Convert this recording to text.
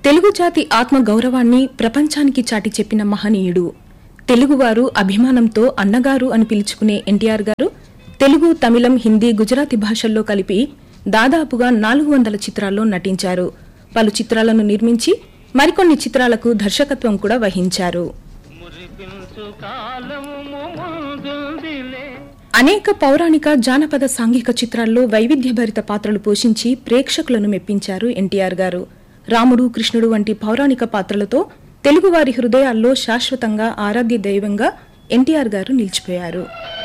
తెలుగు జాతి ఆత్మ గౌరవాన్ని ప్రపంచానికి చాటి చెప్పిన మహనీయుడు తెలుగువారు అభిమానంతో అన్నగారు అని పిలుచుకునే ఎన్టీఆర్ గారు తెలుగు తమిళం హిందీ గుజరాతీ భాషల్లో కలిపి దాదాపుగా నాలుగు వందల చిత్రాల్లో నటించారు పలు చిత్రాలను నిర్మించి మరికొన్ని చిత్రాలకు దర్శకత్వం కూడా వహించారు మురిపించు కాలము ముందుందిలే అనేక పౌరాణిక జానపద సాంఘిక చిత్రాల్లో వైవిధ్యభరిత పాత్రలు పోషించి ప్రేక్షకులను మెప్పించారు ఎన్టీఆర్ గారు రాముడు కృష్ణుడు వంటి పౌరాణిక పాత్రలతో తెలుగువారి హృదయాల్లో శాశ్వతంగా ఆరాధ్య దైవంగా ఎన్టీఆర్ గారు నిలిచిపోయారు